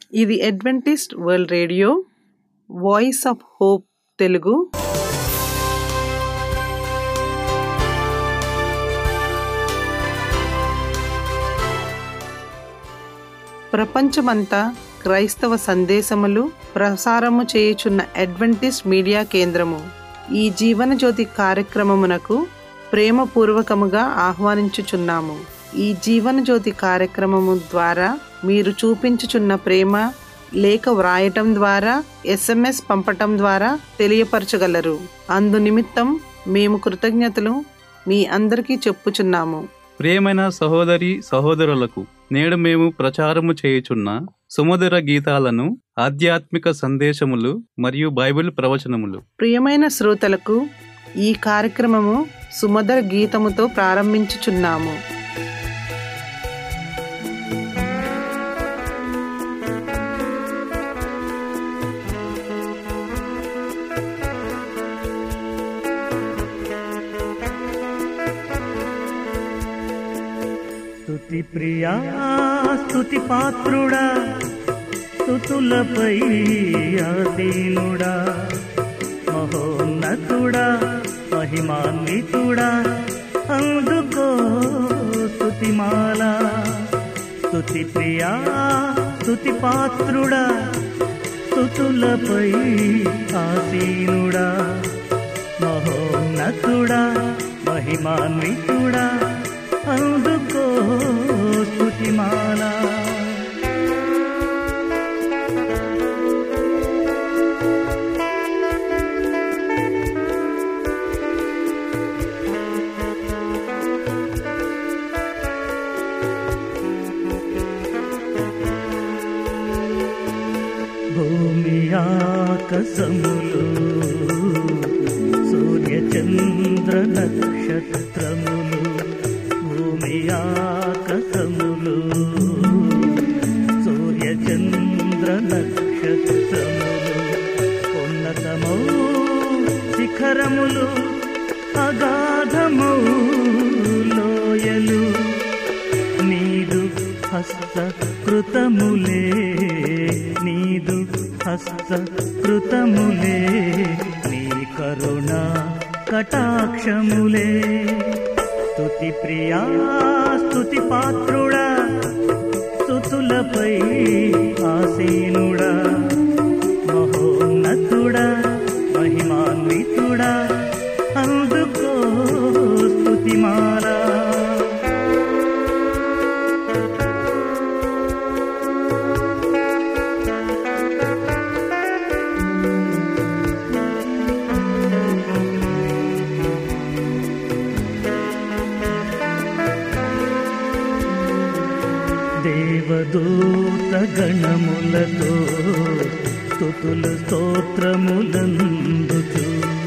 ఇది adventist world radio voice of hope Telugu ప్రపంచమంతా క్రైస్తవ సందేశములు ప్రసారము చేయుచున్న అడ్వెంటిస్ట్ మీడియా కేంద్రము ఈ జీవన జ్యోతి కార్యక్రమమునకు ప్రేమపూర్వకముగా ఆహ్వానించుచున్నాము ఈ జీవన జ్యోతి కార్యక్రమము ద్వారా మీరు చూపించుచున్న ప్రేమ లేఖ వ్రాయటం ద్వారా ఎస్ఎంఎస్ పంపటం ద్వారా తెలియపరచగలరు అందు నిమిత్తం మేము కృతజ్ఞతలు మీ అందరికీ చెప్పుచున్నాము ప్రియమైన సహోదరి సహోదరులకు నేడు మేము ప్రచారము చేయుచున్న సుమధుర గీతాలను ఆధ్యాత్మిక సందేశములు మరియు బైబిల్ ప్రవచనములు ప్రియమైన శ్రోతలకు ఈ కార్యక్రమము సుమధుర గీతముతో ప్రారంభించుచున్నాము స్తుతి ప్రియా స్తుతి పాత్రుడా స్తుతులపై ఆసీనుడా మహోన్నతుడా మహిమాన్వితుడా అందుకో స్తుతిమాల స్తుతి ప్రియా స్తుతి పాత్రుడా స్తుతులపై ఆసీనుడా మహోన్నతుడా మహిమాన్వితుడా అందుకో స్తుతిమాల భూమి ఆకాశములు సూర్య చంద్ర నక్షత్రములు భూమి ఆకాశములు సూర్య చంద్ర నక్షత్రములు ఉన్నతమౌ శిఖరములు అగాధమౌ లోయలు నీదు హస్త కృతములే నీదు హస్త కృతములే నీ కరుణ కటాక్షములే స్తుతి ప్రియా స్తుతి పాత్రుడా స్తుతులపై ఆసీనుడా మహోన్నతుడా మహిమాన్వితుడా అందుకో స్తుతిమాలా దేవదూత గణములతో స్తుతులు స్తోత్రములందుచు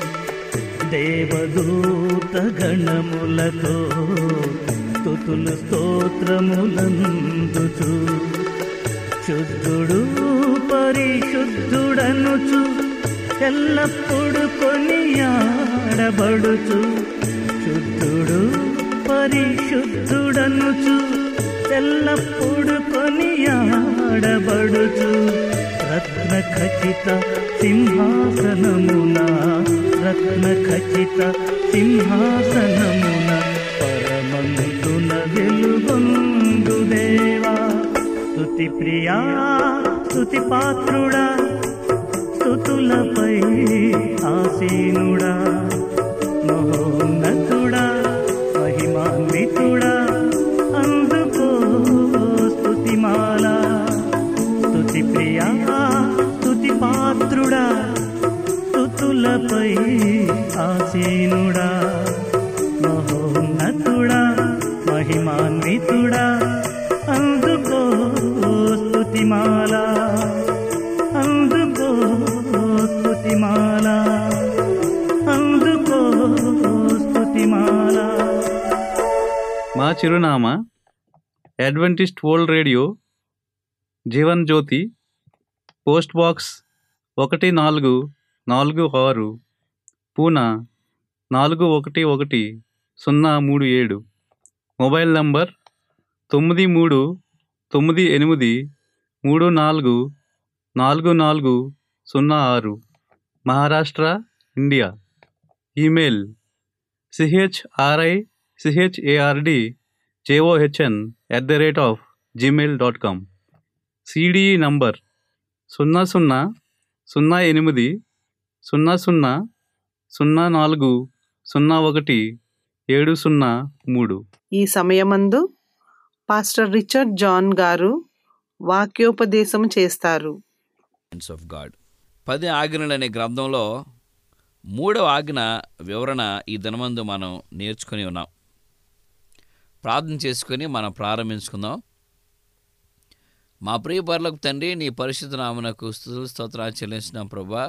దేవదూత గణములతో స్తుతులు స్తోత్రములందుచు శుద్ధుడు పరిశుద్ధుడనుచు ఎల్లప్పుడు కొనియాడబడుచు శుద్ధుడు పరిశుద్ధుడనుచు ఎల్లప్పుడు కొనియాడబడుచు రత్న ఖచిత సింహాసనమున రత్న ఖచిత సింహాసనమున పరమంతున వెలుగొందు దేవా స్తుతి ప్రియా స్తుతి పాత్రుడా స్తుతులపై ఆసీనుడా మహోన్నతుడా మహిమాన్వితుడా అందుకో స్తుతిమాల స్తుతి ప్రియా స్తుతి పాత్రుడా స్తుతులపై ఆసీనుడా మహోన్నతుడా మహిమాన్వితుడా అందుకో స్తుతిమాల అందుకో స్తుతిమాల అందుకో స్తుతిమాల మా చిరునామా adventist world radio Jeevan Jyothi post box ఒకటి నాలుగు నాలుగు ఆరు పూనా నాలుగు ఒకటి ఒకటి సున్నా మూడు ఏడు మొబైల్ నంబర్ తొమ్మిది మూడు తొమ్మిది ఎనిమిది మూడు నాలుగు నాలుగు నాలుగు సున్నా ఆరు Maharashtra India email C H R I C H A R D J O H N at the rate of gmail dot com C D E number సున్నా సున్నా సున్నా ఎనిమిది సున్నా సున్నా సున్నా నాలుగు సున్నా ఒకటి ఏడు సున్నా మూడు ఈ సమయమందు పాస్టర్ రిచర్డ్ జాన్ గారు వాక్యోపదేశం చేస్తారు ఆఫ్ గాడ్ పది ఆజ్ఞలు అనే గ్రంథంలో మూడవ ఆజ్ఞ వివరణ ఈ దినమందు మనం నేర్చుకుని ఉన్నాం ప్రార్థన చేసుకొని మనం ప్రారంభించుకుందాం మా ప్రియ పరులకు తండ్రి నీ పరిశుద్ధ నామనకు స్థుతులు స్తోత్రాలు చెల్లించిన ప్రభా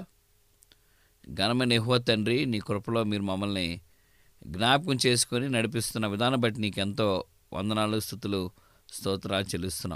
ఘనమైన యెహోవా తండ్రి నీ కృపలో మీరు మమ్మల్ని జ్ఞాపకం చేసుకొని నడిపిస్తున్న విధానం బట్టి నీకు ఎంతో వందనాలు స్థుతులు స్తోత్రాలు చెల్లిస్తున్నాం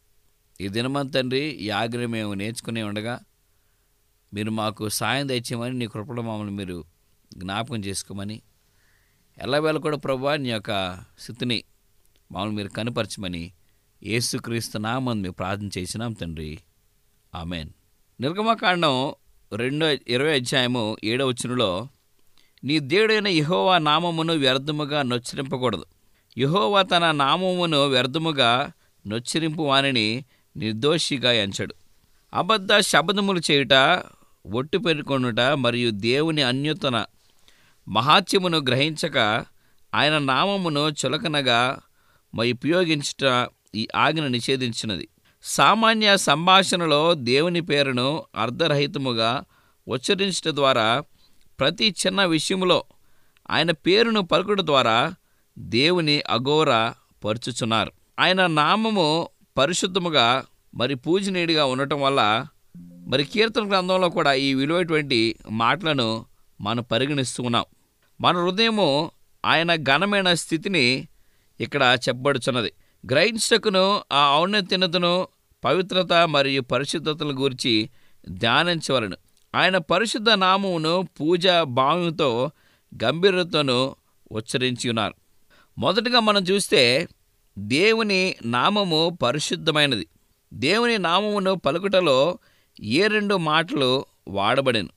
ఈ దినమంత తండ్రి ఈ ఆజ్ఞ మేము నేర్చుకుని ఉండగా మీరు మాకు సాయం తెచ్చామని నీ కృపలో మమ్మల్ని మీరు జ్ఞాపకం చేసుకోమని ఎల్లవేళ కూడా ప్రభా నీ యొక్క స్థితిని మమ్మల్ని మీరు కనుపరచమని యేసుక్రీస్తు నామని మేము ప్రార్థన చేసినాం తండ్రి ఆమెన్ నిర్గమకాండం రెండో ఇరవై అధ్యాయము ఏడవ వచనంలో నీ దేవుడైన యహోవా నామమును వ్యర్థముగా నొచ్చరింపకూడదు యహోవా తన నామమును వ్యర్థముగా నొచ్చరింపు వానిని నిర్దోషిగా ఎంచడు అబద్ధ శబదములు చేయుట ఒట్టు పెరుకొనుట మరియు దేవుని అన్యుతన మహాత్యమును గ్రహించక ఆయన నామమును చులకనగా మరి ఉపయోగించుట ఈ ఆజ్ఞ నిషేధించినది సామాన్య సంభాషణలో దేవుని పేరును అర్ధరహితముగా ఉచ్చరించట ద్వారా ప్రతి చిన్న విషయములో ఆయన పేరును పలుకుట ద్వారా దేవుని అఘోర పరుచుచున్నారు ఆయన నామము పరిశుద్ధముగా మరి పూజనీయుడిగా ఉండటం వల్ల మరి కీర్తన గ్రంథంలో కూడా ఈ విలువైనటువంటి మాటలను మనం పరిగణిస్తూ ఉన్నాం మన హృదయము ఆయన ఘనమైన స్థితిని ఇక్కడ చెప్పబడుచున్నది గ్రహించటకును ఆ ఔన్నత్యతను పవిత్రత మరియు పరిశుద్ధతల గురించి ధ్యానించవలను ఆయన పరిశుద్ధ నామమును పూజ భావంతో గంభీరతను ఉచ్చరించి ఉన్నారు మొదటగా మనం చూస్తే దేవుని నామము పరిశుద్ధమైనది దేవుని నామమును పలుకుటలో ఏ రెండు మాటలు వాడబడెను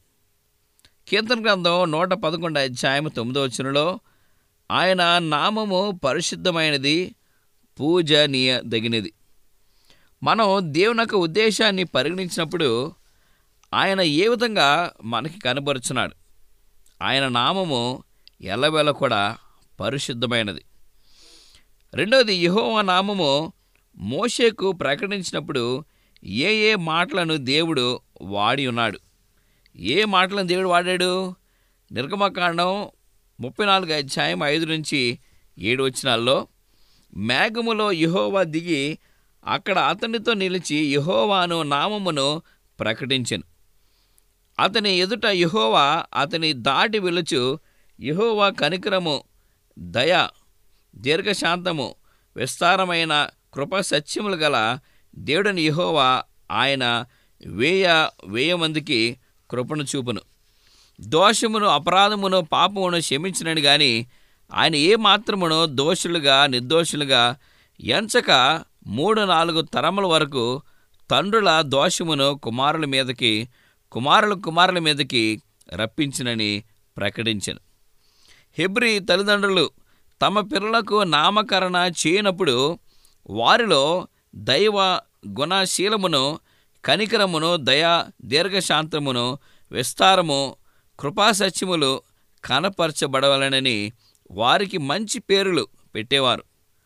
కీర్తన గ్రంథం నూట పదకొండు అధ్యాయం తొమ్మిదో వచనంలో ఆయన నామము పరిశుద్ధమైనది పూజనీయదగినది మనం దేవుని యొక్క ఉద్దేశాన్ని పరిగణించినప్పుడు ఆయన ఏ విధంగా మనకి కనబరుచున్నాడు ఆయన నామము ఎల్లవేళ కూడా పరిశుద్ధమైనది రెండవది యెహోవా నామము మోషేకు ప్రకటించినప్పుడు ఏ ఏ మాటలను దేవుడు వాడి ఉన్నాడు ఏ మాటలను దేవుడు వాడాడు నిర్గమకాండం ముప్పై నాలుగు అధ్యాయం ఐదు నుంచి ఏడు వచనాల్లో మేఘములో యెహోవా దిగి అక్కడ అతనితో నిలిచి యెహోవాను నామమును ప్రకటించెను అతని ఎదుట యెహోవా అతని దాటి వెలుచు యెహోవా కనికరము దయ దీర్ఘశాంతము విస్తారమైన కృప సత్యములు గల దేవుడని యెహోవా ఆయన వేయ వేయ మందికి కృపను చూపును దోషమును అపరాధమును పాపమును క్షమించినని గాని ఆయన ఏ మాత్రమును దోషులుగా నిర్దోషులుగా ఎంచక మూడు నాలుగు తరముల వరకు తండ్రుల దోషమును కుమారుల మీదకి కుమారుల కుమారుల మీదకి రప్పించినని ప్రకటించను హెబ్రి తల్లిదండ్రులు తమ పిల్లలకు నామకరణ చేయనప్పుడు వారిలో దైవ గుణశీలమును కనికరమును దయ దీర్ఘశాంతమును విస్తారము కృపాసత్యములు కనపరచబడవలనని వారికి మంచి పేరులు పెట్టేవారు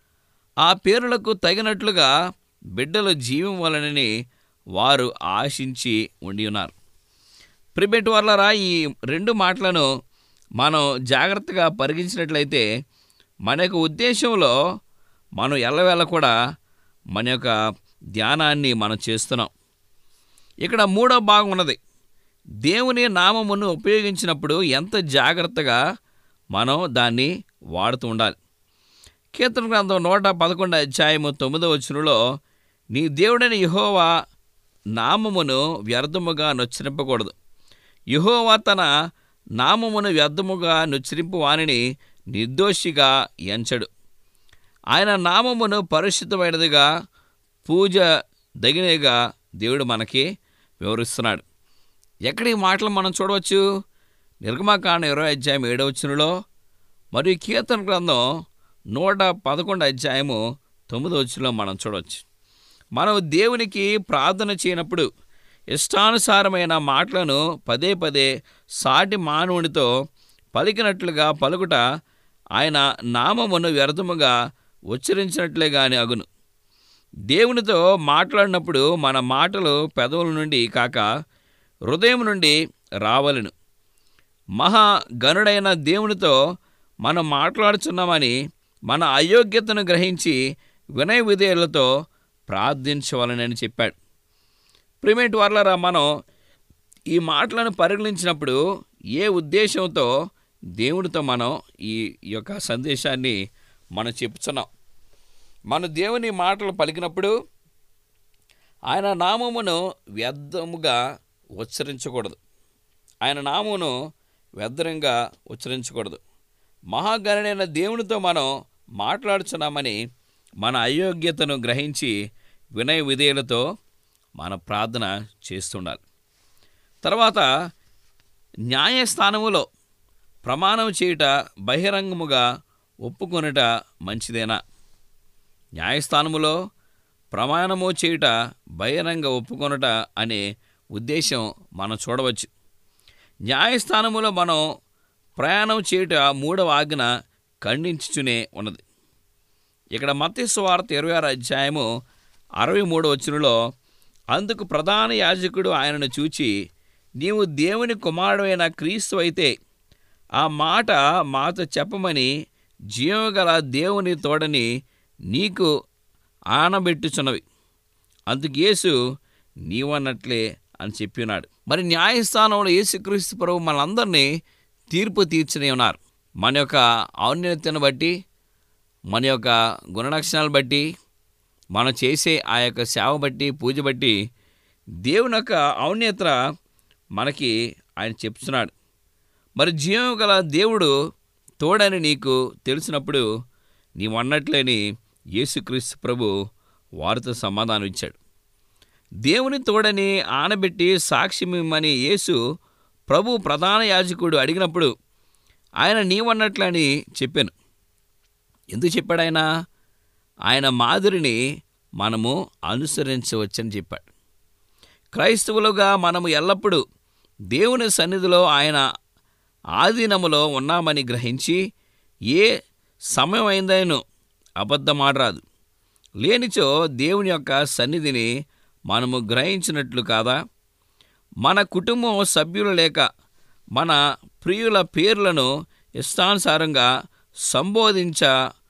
ఆ పేరులకు తగినట్లుగా బిడ్డలు జీవించాలనని వారు ఆశించి ఉండి ఉన్నారు ప్రిబెట్ వాళ్ళరా ఈ రెండు మాటలను మనం జాగ్రత్తగా పరిగించినట్లయితే మన యొక్క ఉద్దేశంలో మనం ఎల్లవేళ కూడా మన యొక్క ధ్యానాన్ని మనం చేస్తున్నాం ఇక్కడ మూడో భాగం ఉన్నది దేవుని నామమును ఉపయోగించినప్పుడు ఎంత జాగ్రత్తగా మనం దాన్ని వాడుతూ ఉండాలి కీర్తన గ్రంథం నూట పదకొండు అధ్యాయము తొమ్మిదో వచనంలో నీ దేవుడైన యహోవా నామమును వ్యర్థముగా నొచ్చరింపకూడదు యహోవా తన నామమును వ్యర్థముగా నుచ్చరింపు వానిని నిర్దోషిగా ఎంచడు ఆయన నామమును పరిశుద్ధమైనదిగా పూజ దగినగా దేవుడు మనకి వివరిస్తున్నాడు ఎక్కడ ఈ మాటలు మనం చూడవచ్చు నిర్గమాకాండ ఇరవై అధ్యాయం ఏడవ వచనంలో మరియు కీర్తన గ్రంథం నూట పదకొండు అధ్యాయము తొమ్మిదో వచ్చులో మనం చూడవచ్చు మనం దేవునికి ప్రార్థన చేయనప్పుడు ఇష్టానుసారమైన మాటలను పదే పదే సాటి మానవునితో పలికినట్లుగా పలుకుట ఆయన నామమును వ్యర్థముగా ఉచ్చరించినట్లే గాని అగును దేవునితో మాట్లాడినప్పుడు మన మాటలు పెదవుల నుండి కాక హృదయం నుండి రావలను మహా గనుడైన దేవునితో మనం మాట్లాడుచున్నామని మన అయోగ్యతను గ్రహించి వినయ విధేయులతో ప్రార్థించవలనని చెప్పాడు ప్రిమేట్ వర్లరా మనం ఈ మాటలను పరిగణించినప్పుడు ఏ ఉద్దేశంతో దేవునితో మనం ఈ యొక్క సందేశాన్ని మనం చెప్పుచున్నాం మన దేవుని మాటలు పలికినప్పుడు ఆయన నామమును వ్యర్థముగా ఉచ్చరించకూడదు ఆయన నామమును వ్యర్థంగా ఉచ్చరించకూడదు మహాగణుడైన దేవునితో మనం మాట్లాడుచున్నామని మన అయోగ్యతను గ్రహించి వినయ విధేయులతో మన ప్రార్థన చేస్తుండాలి తర్వాత న్యాయస్థానములో ప్రమాణం చేయుట బహిరంగముగా ఒప్పుకొనుట మంచిదేనా న్యాయస్థానములో ప్రమాణము చేయుట బహిరంగ ఒప్పుకొనుట అనే ఉద్దేశం మనం చూడవచ్చు న్యాయస్థానములో మనం ప్రయాణం చేయుట మూడవ ఆజ్ఞ ఖండించుచునే ఉన్నది ఇక్కడ మత్స్సు వార్త ఇరవై ఆరు అధ్యాయము అరవై మూడు వచనంలో అందుకు ప్రధాన యాజకుడు ఆయనను చూచి నీవు దేవుని కుమారుడైన క్రీస్తు అయితే ఆ మాట మాతో చెప్పమని జీవగల దేవుని తోడని నీకు ఆనబెట్టుచున్నవి అందుకు యేసు నీవన్నట్లే అని చెప్పినాడు మరి న్యాయస్థానంలో యేసుక్రీస్తు ప్రభు మనందరినీ తీర్పు తీర్చనే ఉన్నారు మన యొక్క ఔన్నత్యను బట్టి మన యొక్క గుణలక్షణాలు బట్టి మనం చేసే ఆ యొక్క సేవ బట్టి పూజ బట్టి దేవుని యొక్క ఔన్నత్య మనకి ఆయన చెప్తున్నాడు మరి జీవం గల దేవుడు తోడని నీకు తెలిసినప్పుడు నీవు అన్నట్లేని యేసుక్రీస్తు ప్రభు వారితో సమాధానం ఇచ్చాడు దేవుని తోడని ఆనబెట్టి సాక్ష్యమిమ్మని యేసు ప్రభు ప్రధాన యాజకుడు అడిగినప్పుడు ఆయన నీవన్నట్లని చెప్పాను ఎందుకు చెప్పాడు ఆయన ఆయన మాదిరిని మనము అనుసరించవచ్చని చెప్పాడు క్రైస్తవులుగా మనము ఎల్లప్పుడూ దేవుని సన్నిధిలో ఆయన ఆధీనములో ఉన్నామని గ్రహించి ఏ సమయం అయిందైనో అబద్ధమాడరాదు లేనిచో దేవుని యొక్క సన్నిధిని మనము గ్రహించినట్లు కాదా మన కుటుంబం సభ్యులు లేక మన ప్రియుల పేర్లను ఇష్టానుసారంగా సంబోధించ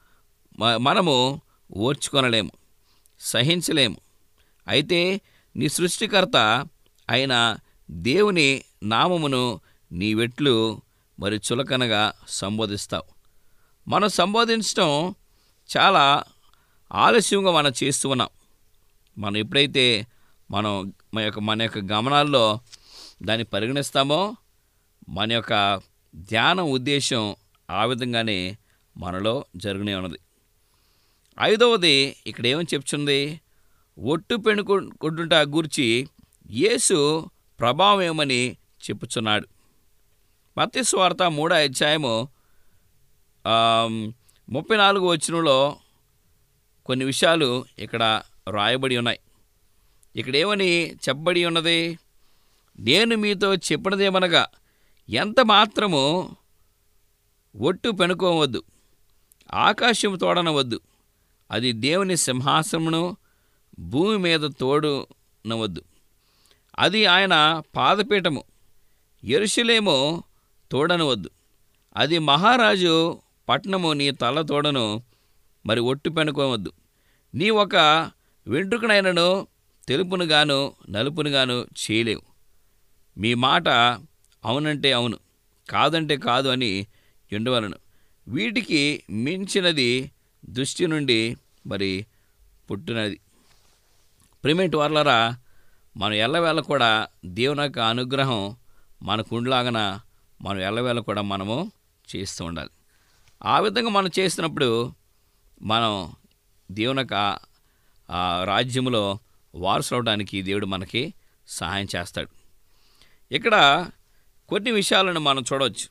మ- మనము ఓర్చుకొనలేము సహించలేము అయితే నీ సృష్టికర్త అయిన దేవుని నామమును నీ వెట్లు మరి చులకనగా సంబోధిస్తావు మనం సంబోధించడం చాలా ఆలస్యంగా మనం చేస్తూ ఉన్నాం మనం ఎప్పుడైతే మనం మన యొక్క మన యొక్క గమనాల్లో దాన్ని పరిగణిస్తామో మన యొక్క ధ్యానం ఉద్దేశం ఆ విధంగానే మనలో జరుగునే ఉన్నది ఐదవది ఇక్కడ ఏమని చెప్తుంది ఒట్టు పెనుకు కొట్టుట గూర్చి యేసు ప్రభావం ఏమని చెప్పుచున్నాడు మత్తి స్వార్త మూడో అధ్యాయము ఆ, ముప్పై నాలుగు వచనంలో కొన్ని విషయాలు ఇక్కడ రాయబడి ఉన్నాయి ఇక్కడ ఏమని చెప్పబడి ఉన్నది నేను మీతో చెప్పినదేమనగా ఎంత మాత్రము ఒట్టు పెనుకోవద్దు ఆకాశం తోడనవద్దు అది దేవుని సింహాసనమును భూమి మీద తోడునవద్దు అది ఆయన పాదపీఠము ఎరుషులేమో తోడనవద్దు అది మహారాజు పట్నము నీ తల తోడను మరి ఒట్టు పెనుకోవద్దు నీ ఒక వెంట్రుకనైనను తెలుపునుగాను నలుపునుగాను చేయలేవు మీ మాట అవునంటే అవును కాదంటే కాదు అని ఎండవలను వీటికి మించినది దృష్టి నుండి మరి పుట్టినది ప్రిమేట్ వర్లరా మనం ఎల్లవేళ కూడా దేవుని యొక్క అనుగ్రహం మనకుండలాగన మనం ఎల్లవేళ కూడా మనము చేస్తూ ఉండాలి ఆ విధంగా మనం చేస్తున్నప్పుడు మనం దేవుని యొక్క ఆ రాజ్యములో వారసులవడానికి దేవుడు మనకి సహాయం చేస్తాడు ఇక్కడ కొన్ని విషయాలను మనం చూడవచ్చు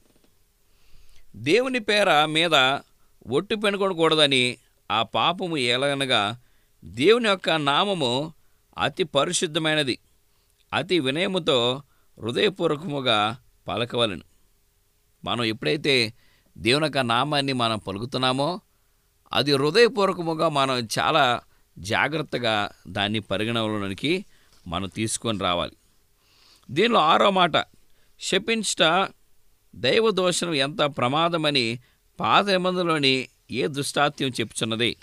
దేవుని పేర మీద ఒట్టు పెనుకొనకూడదని ఆ పాపము ఎలాగనగా దేవుని యొక్క నామము అతి పరిశుద్ధమైనది అతి వినయముతో హృదయపూర్వకముగా పలకవలను మనం ఎప్పుడైతే దేవుని యొక్క నామాన్ని మనం పలుకుతున్నామో అది హృదయపూర్వకముగా మనం చాలా జాగ్రత్తగా దాన్ని పరిగణలోనికి మనం తీసుకొని రావాలి దీనిలో ఆరో మాట శపించట దైవ దోషణం ఎంత ప్రమాదమని పాత నిబంధనలోని ఏ దుష్టాత్యం చెప్పుచున్నది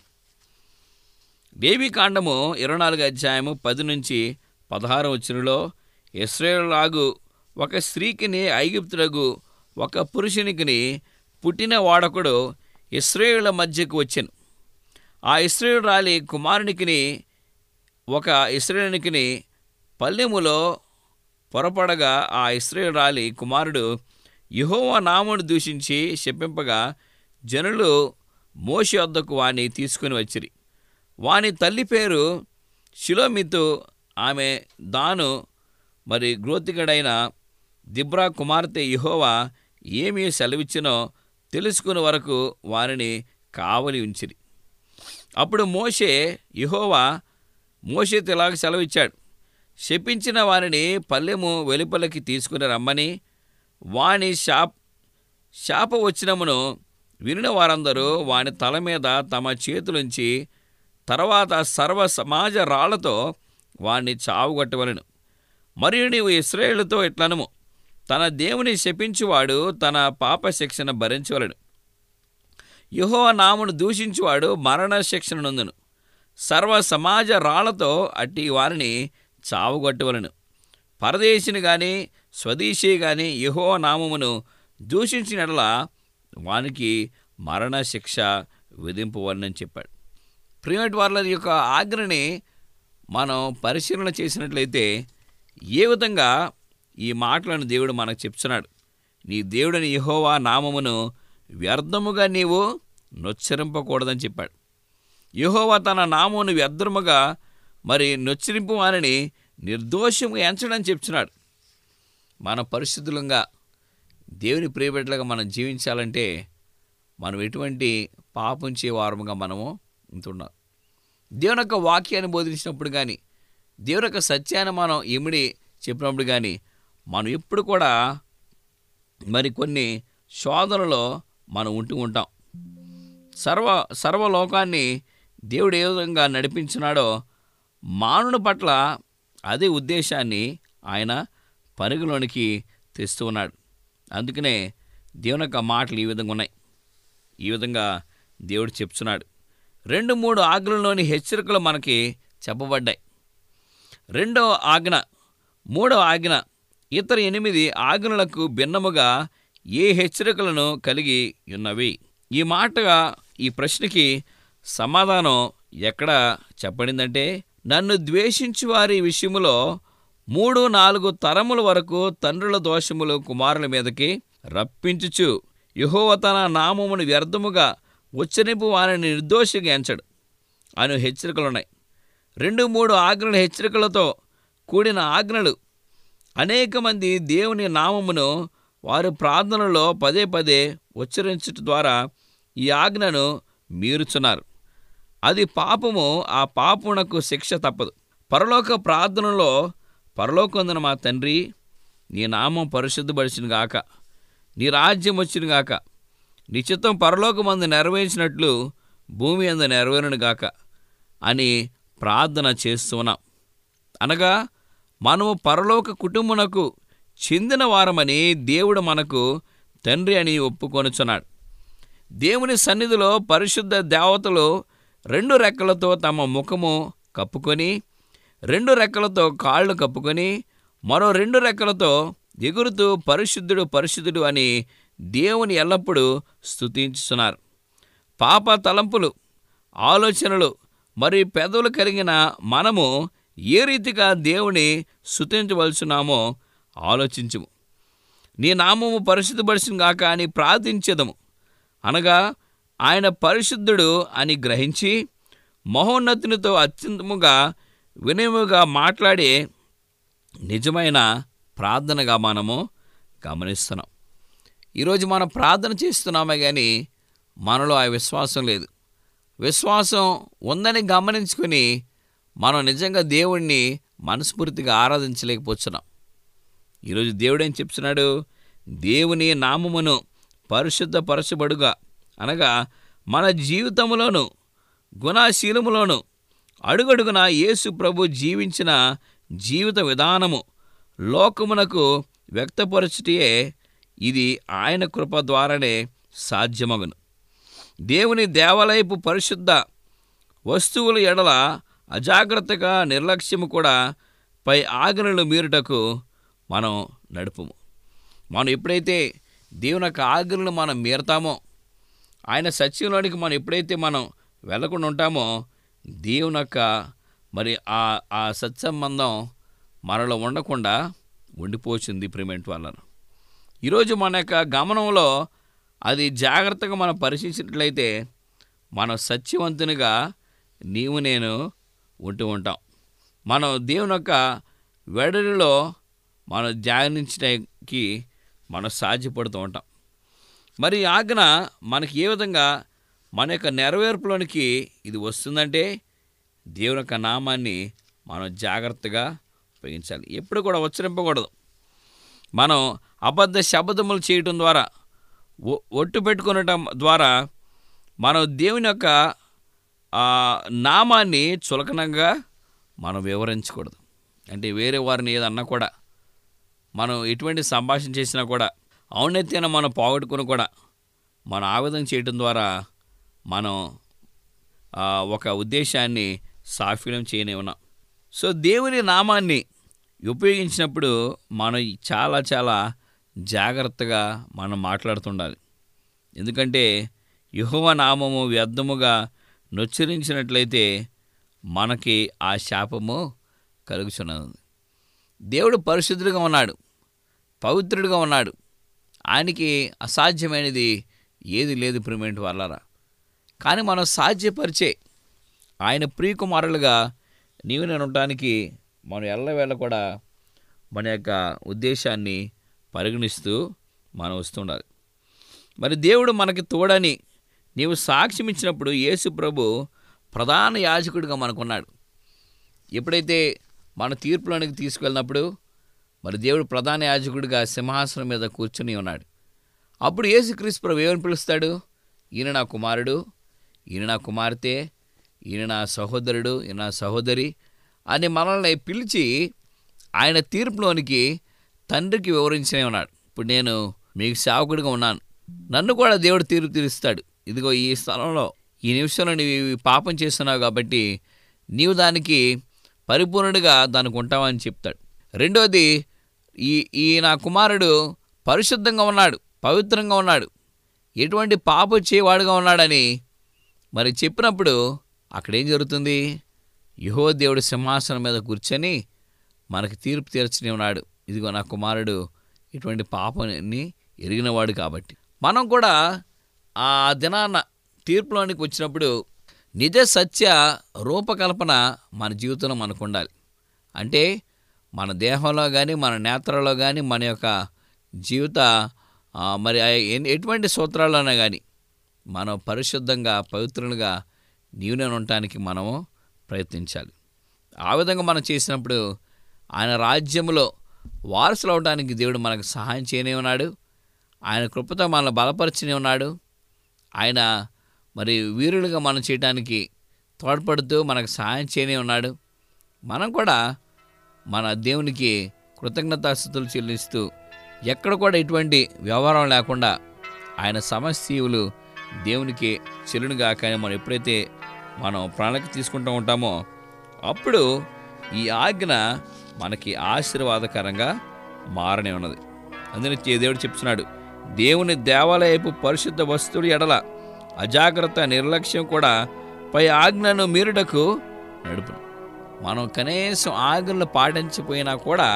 దేవీకాండము ఇరవై నాలుగు అధ్యాయము పది నుంచి పదహారు వచ్చినలో ఇస్రాయేలాగు ఒక స్త్రీకిని ఐగుప్తులకు ఒక పురుషునికిని పుట్టిన వాడకుడు ఇస్రాయేళ్ల మధ్యకు వచ్చాను ఆ ఇస్రాయేల్ రాలి కుమారునికిని ఒక ఇస్రాయేలునికిని పల్లెములో పొరపడగా ఆ ఇస్రాయేల్ రాలి కుమారుడు యెహోవా నామును దూషించి శపింపగా జనులు మోషి వద్దకు వాని తీసుకుని వచ్చిరి వాని తల్లి పేరు శిలోమితు ఆమె దాను మరి గ్రోతిగడైన దిబ్రా కుమార్తె యెహోవా ఏమీ సెలవిచ్చినో తెలుసుకుని వరకు వారిని కావలి ఉంచిరి అప్పుడు మోషే యెహోవా మోషేతో ఇలాగ సెలవిచ్చాడు శపించిన వారిని పల్లెము వెలుపలకి తీసుకుని రమ్మని వాని శాప్ శాప వచ్చినమును వినిన వారందరూ వాని తల మీద తమ చేతులుంచి తర్వాత సర్వ సమాజ రాళ్లతో వాణ్ణి చావుగొట్టవలను మరియు నీవు ఇస్రాయేలుతో ఇట్లనము తన దేవుని శపించువాడు తన పాప శిక్షణ భరించవలను యహో నామును దూషించువాడు మరణ శిక్షణ నొందును సర్వ సమాజ రాళ్లతో అట్టి వారిని చావుగొట్టవలను పరదేశిని గాని స్వదేశీ గాని యహో నామమును దూషించినట్ల వానికి మరణ శిక్ష విధింపవలనని చెప్పాడు ప్రియమటి వాళ్ళ యొక్క ఆజ్ఞని మనం పరిశీలన చేసినట్లయితే ఏ విధంగా ఈ మాటలను దేవుడు మనకు చెప్తున్నాడు నీ దేవుడిని యహోవా నామమును వ్యర్థముగా నీవు నొచ్చరింపకూడదని చెప్పాడు యహోవా తన నామమును వ్యర్థముగా మరి నొచ్చరింపు వారిని నిర్దోషంగా ఎంచడం చెప్తున్నాడు మన పరిశుద్ధులంగా దేవుని ప్రియబిడ్డలుగా మనం జీవించాలంటే మనం ఎటువంటి పాపం వారముగా మనము ఉంటున్నాం దేవుని యొక్క వాక్యాన్ని బోధించినప్పుడు కానీ దేవుని యొక్క సత్యాన్ని మనం ఇమిడి చెప్పినప్పుడు కానీ మనం ఎప్పుడు కూడా మరి కొన్ని శోధనలో మనం ఉంటూ ఉంటాం సర్వ సర్వలోకాన్ని దేవుడు ఏ విధంగా నడిపించినాడో మానవుని పట్ల అదే ఉద్దేశాన్ని ఆయన పరిగలోనికి తెస్తూ ఉన్నాడు అందుకనే దేవుని యొక్క మాటలు ఈ విధంగా ఉన్నాయి ఈ విధంగా దేవుడు చెప్తున్నాడు రెండు మూడు ఆజ్ఞలలోని హెచ్చరికలు మనకి చెప్పబడ్డాయి రెండో ఆజ్ఞ మూడో ఆజ్ఞ ఇతర ఎనిమిది ఆజ్ఞలకు భిన్నముగా ఏ హెచ్చరికలను కలిగి ఉన్నవి ఈ మాటగా ఈ ప్రశ్నకి సమాధానం ఎక్కడ చెప్పబడిందంటే నన్ను ద్వేషించు వారి విషయములో మూడు నాలుగు తరముల వరకు తండ్రుల దోషములు కుమారుల మీదకి రప్పించుచు యహోవ తన నామమును వ్యర్థముగా ఉచ్చరింపు వారిని నిర్దోషిగా ఎంచడు అను హెచ్చరికలున్నాయి రెండు మూడు ఆజ్ఞల హెచ్చరికలతో కూడిన ఆజ్ఞలు అనేక మంది దేవుని నామమును వారు ప్రార్థనలో పదే పదే ఉచ్చరించటం ద్వారా ఈ ఆజ్ఞను మీరుచున్నారు అది పాపము ఆ పాపునకు శిక్ష తప్పదు పరలోక ప్రార్థనలో పరలోకొందన మా తండ్రి నీ నామం పరిశుద్ధపరిచిన గాక నీ రాజ్యం వచ్చిన గాక నీ చిత్తం పరలోకమందు నెరవేర్చినట్లు భూమి అందు నెరవేరును గాక అని ప్రార్థన చేస్తున్నాం అనగా మనము పరలోక కుటుంబమునకు చెందిన వారమని దేవుడు మనకు తండ్రి అని ఒప్పుకొనుచున్నాడు దేవుని సన్నిధిలో పరిశుద్ధ దేవతలు రెండు రెక్కలతో తమ ముఖము కప్పుకొని రెండు రెక్కలతో కాళ్ళు కప్పుకొని మరో రెండు రెక్కలతో ఎగురుతూ పరిశుద్ధుడు పరిశుద్ధుడు అని దేవుని ఎల్లప్పుడూ స్తుతించుతున్నారు పాప తలంపులు ఆలోచనలు మరియు పెదవులు కలిగిన మనము ఏ రీతిగా దేవుని స్తుతించవలసినామో ఆలోచించుము నీ నామము పరిశుద్ధపరిచిన గాక అని ప్రార్థించదము అనగా ఆయన పరిశుద్ధుడు అని గ్రహించి మహోన్నతునితో అత్యంతముగా వినయముగా మాట్లాడే నిజమైన ప్రార్థనగా మనము గమనిస్తున్నాం ఈరోజు మనం ప్రార్థన చేస్తున్నామే కానీ మనలో ఆ విశ్వాసం లేదు విశ్వాసం ఉందని గమనించుకుని మనం నిజంగా దేవుణ్ణి మనస్ఫూర్తిగా ఆరాధించలేకపోతున్నాం ఈరోజు దేవుడు ఏం చెప్తున్నాడు దేవుని నామమును పరిశుద్ధపరచబడుగా అనగా మన జీవితంలోను గుణశీలములోను అడుగడుగున యేసు ప్రభు జీవించిన జీవిత విధానము లోకమునకు వ్యక్తపరచుటే ఇది ఆయన కృప ద్వారానే సాధ్యమగును దేవుని దేవాలయపు పరిశుద్ధ వస్తువుల ఎడల అజాగ్రత్తగా నిర్లక్ష్యము కూడా పై ఆజ్ఞలు మీరుటకు మనం నడుపుము మనం ఎప్పుడైతే దేవుని యొక్క ఆజ్ఞలను మనం మీరతామో ఆయన సత్యంలోనికి మనం ఎప్పుడైతే మనం వెళ్ళకుండా ఉంటామో దేవుని యొక్క మరి ఆ ఆ సత్సంబంధం మనలో ఉండకుండా ఉండిపోతుంది ప్రిమెంట్ వలన ఈరోజు మన యొక్క గమనంలో అది జాగ్రత్తగా మనం పరిశీలించినట్లయితే మనం సత్యవంతునిగా నీవు నేను ఉంటూ ఉంటాం మనం దేవుని యొక్క వెడలిలో మనం ధ్యానించడానికి మనం సాధ్యపడుతూ ఉంటాం మరి ఈ ఆజ్ఞ మనకి ఏ విధంగా మన యొక్క నెరవేర్పులోనికి ఇది వస్తుందంటే దేవుని యొక్క నామాన్ని మనం జాగ్రత్తగా ఉపయోగించాలి ఎప్పుడు కూడా ఉచ్చరింపకూడదు మనం అబద్ధ శబ్దములు చేయటం ద్వారా ఒ- ఒట్టు పెట్టుకునటం ద్వారా మనం దేవుని యొక్క ఆ, నామాన్ని చులకనంగా మనం వివరించకూడదు అంటే వేరే వారిని ఏదన్నా కూడా మనం ఎటువంటి సంభాషణ చేసినా కూడా ఔన్నత్యాన మనం పోగొట్టుకుని కూడా మనం ఆ విధంగా చేయటం ద్వారా మనం ఆ, ఒక ఉద్దేశాన్ని సాఫల్యం చేయనే ఉన్నాం సో దేవుని నామాన్ని ఉపయోగించినప్పుడు మనం చాలా చాలా జాగ్రత్తగా మనం మాట్లాడుతుండాలి ఎందుకంటే యెహోవ నామము వ్యర్థముగా నొచ్చరించినట్లయితే మనకి ఆ శాపము కలుగుచున్నది దేవుడు పరిశుద్ధుడిగా ఉన్నాడు పవిత్రుడిగా ఉన్నాడు ఆయనకి అసాధ్యమైనది ఏది లేదు ప్రిమెంట్ వల్లరా కానీ మనం సాధ్యపరిచే ఆయన ప్రియకుమారులుగా నీవు నేను ఉండటానికి మనం ఎల్లవేళ కూడా మన యొక్క ఉద్దేశాన్ని పరిగణిస్తూ మనం వస్తుండాలి మరి దేవుడు మనకి తోడని నీవు సాక్ష్యం ఇచ్చినప్పుడు యేసు ప్రభు ప్రధాన యాజకుడిగా మనకున్నాడు ఎప్పుడైతే మన తీర్పులోనికి తీసుకెళ్ళినప్పుడు మరి దేవుడు ప్రధాన యాజకుడిగా సింహాసనం మీద కూర్చుని ఉన్నాడు అప్పుడు యేసుక్రీస్తు ప్రభు ఏమని పిలుస్తాడు ఈయన నా కుమారుడు ఈయన నా కుమార్తె ఈయన నా సహోదరుడు ఈయన నా సహోదరి అని మనల్ని పిలిచి ఆయన తీర్పులోనికి తండ్రికి వివరించనే ఉన్నాడు ఇప్పుడు నేను మీకు సేవకుడిగా ఉన్నాను నన్ను కూడా దేవుడు తీర్పు తీరుస్తాడు ఇదిగో ఈ స్థలంలో ఈ నిమిషంలో నీవు ఈ పాపం చేస్తున్నావు కాబట్టి నీవు దానికి పరిపూర్ణుడిగా దానికి ఉంటావని చెప్తాడు రెండోది ఈ ఈ నా కుమారుడు పరిశుద్ధంగా ఉన్నాడు పవిత్రంగా ఉన్నాడు ఎటువంటి పాప చేయవాడుగా ఉన్నాడని మరి చెప్పినప్పుడు అక్కడేం జరుగుతుంది యహో దేవుడు సింహాసనం మీద కూర్చొని మనకి తీర్పు తీర్చని ఉన్నాడు ఇదిగో నా కుమారుడు ఇటువంటి పాపని ఎరిగినవాడు కాబట్టి మనం కూడా ఆ దినాన తీర్పులోనికి వచ్చినప్పుడు నిజ సత్య రూపకల్పన మన జీవితంలో మనకు ఉండాలి అంటే మన దేహంలో కానీ మన నేత్రాల్లో కానీ మన యొక్క జీవిత ఆ, మరి ఆ ఎన్- ఎటువంటి సూత్రాల్లోనే కానీ మనం పరిశుద్ధంగా పవిత్రులుగా నీవునే ఉండటానికి మనము ప్రయత్నించాలి ఆ విధంగా మనం చేసినప్పుడు ఆయన రాజ్యములో వారసులు అవడానికి దేవుడు మనకు సహాయం చేయనే ఉన్నాడు ఆయన కృపతో మనల్ని బలపరచనే ఉన్నాడు ఆయన మరి వీరులుగా మనం చేయడానికి తోడ్పడుతూ మనకు సహాయం చేయనే ఉన్నాడు మనం కూడా మన దేవునికి కృతజ్ఞతాస్థుతులు చెల్లిస్తూ ఎక్కడ కూడా ఎటువంటి వ్యవహారం లేకుండా ఆయన సమస్యలు దేవునికి చెల్లునుగా కానీ మనం ఎప్పుడైతే మనం ప్రణాళిక తీసుకుంటూ ఉంటామో అప్పుడు ఈ ఆజ్ఞ మనకి ఆశీర్వాదకరంగా మారనే ఉన్నది అందుకే దేవుడు చెప్తున్నాడు దేవుని దేవాలయపు పరిశుద్ధ వస్తువుల ఎడల అజాగ్రత్త నిర్లక్ష్యం కూడా పై ఆజ్ఞను మీరుటకు నడుపును మనం కనీసం ఆజ్ఞలు పాటించకపోయినా కూడా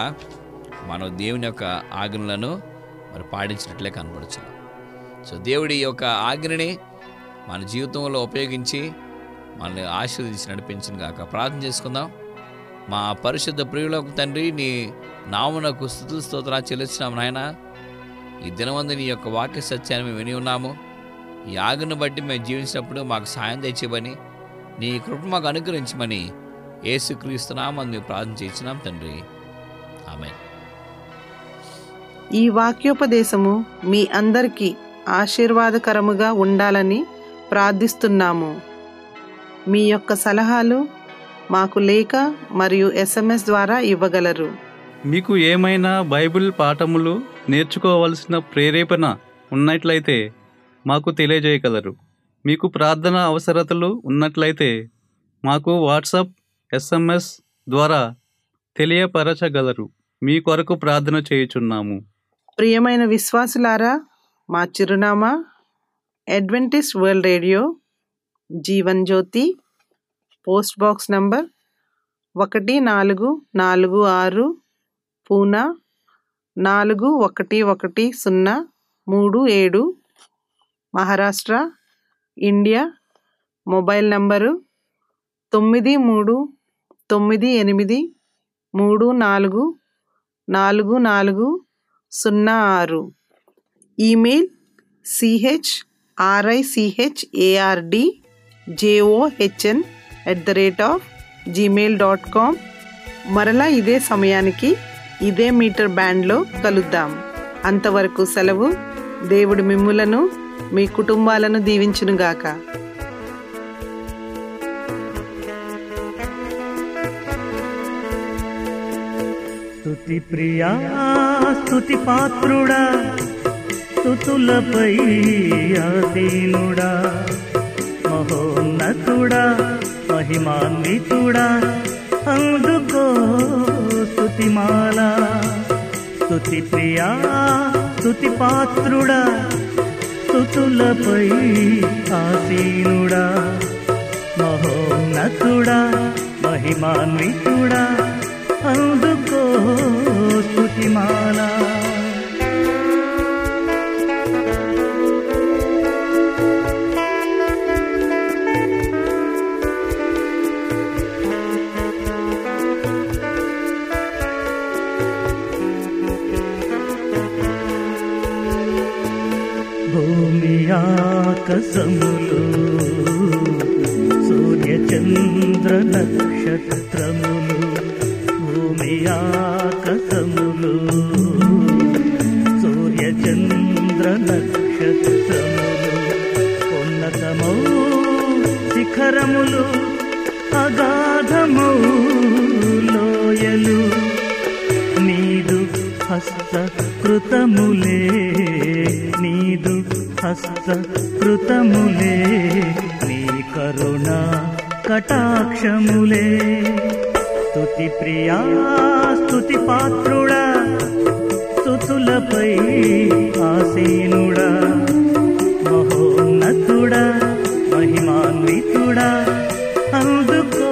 మనం దేవుని యొక్క ఆజ్ఞలను మరి పాటించినట్లే కనబడుచున్నాం సో దేవుడి యొక్క ఆజ్ఞని మన జీవితంలో ఉపయోగించి మనల్ని ఆశీర్వదించి నడిపించిన గాక ప్రార్థన చేసుకుందాం మా పరిశుద్ధ ప్రియులకు తండ్రి నీ నామునకు స్థుతులు స్తోత్రా చెల్లిస్తున్నాము నాయన ఈ దినమందు నీ యొక్క వాక్య సత్యాన్ని మేము విని ఉన్నాము ఈ ఆజ్ఞను బట్టి మేము జీవించినప్పుడు మాకు సాయం తెచ్చేవని నీ కృప మాకు అనుగ్రహించమని ఏసుక్రీస్తున్నామని మేము ప్రార్థన చేసినాం తండ్రి ఆమె ఈ వాక్యోపదేశము మీ అందరికీ ఆశీర్వాదకరముగా ఉండాలని ప్రార్థిస్తున్నాము మీ యొక్క సలహాలు మాకు లేఖ మరియు ఎస్ఎంఎస్ ద్వారా ఇవ్వగలరు మీకు ఏమైనా బైబిల్ పాఠములు నేర్చుకోవలసిన ప్రేరేపణ ఉన్నట్లయితే మాకు తెలియజేయగలరు మీకు ప్రార్థన అవసరతలు ఉన్నట్లయితే మాకు వాట్సాప్ ఎస్ఎంఎస్ ద్వారా తెలియపరచగలరు మీ కొరకు ప్రార్థన చేయుచున్నాము ప్రియమైన విశ్వాసులారా మా చిరునామా adventist world radio Jeevan Jyothi post box number ఒకటి నాలుగు నాలుగు ఆరు పూనా నాలుగు ఒకటి ఒకటి సున్నా మూడు ఏడు మహారాష్ట్ర ఇండియా మొబైల్ నంబరు తొమ్మిది మూడు తొమ్మిది ఎనిమిది మూడు నాలుగు నాలుగు నాలుగు సున్నా ఆరు email C H R I C H A R D J O H N at the rate of gmail dot com మరలా ఇదే సమయానికి ఇదే మీటర్ బ్యాండ్లో కలుద్దాం అంతవరకు సెలవు దేవుడు మిమ్ములను మీ కుటుంబాలను దీవించునుగాక స్తుతి ప్రియా స్తుతి పాత్రుడా స్తుతులపై ఆసీనుడా మహోన్నతుడా మహిమాన్వితుడా అందుకో స్తుతిమాల స్తుతి ప్రియా స్తుతి పాత్రుడా స్తుతులపై ఆసీనుడా మహోన్నతుడా మహిమాన్వితుడా అందుకో స్తుతిమాల భూమి ఆకాశములు సూర్య చంద్ర నక్షత్రములు భూమి ఆకాశములు సూర్య చంద్ర నక్షత్రములు ఉన్నతమౌ శిఖరములు అగాధమౌ లోయలు నీదు హస్త కృతములే నీదు హస్త కృతములే నీ కరుణ కటాక్షములే స్తుతి ప్రియా స్తుతి పాత్రుడా స్తుతులపై ఆసీనుడా మహోన్నతుడా మహిమాన్వితుడా అందుకో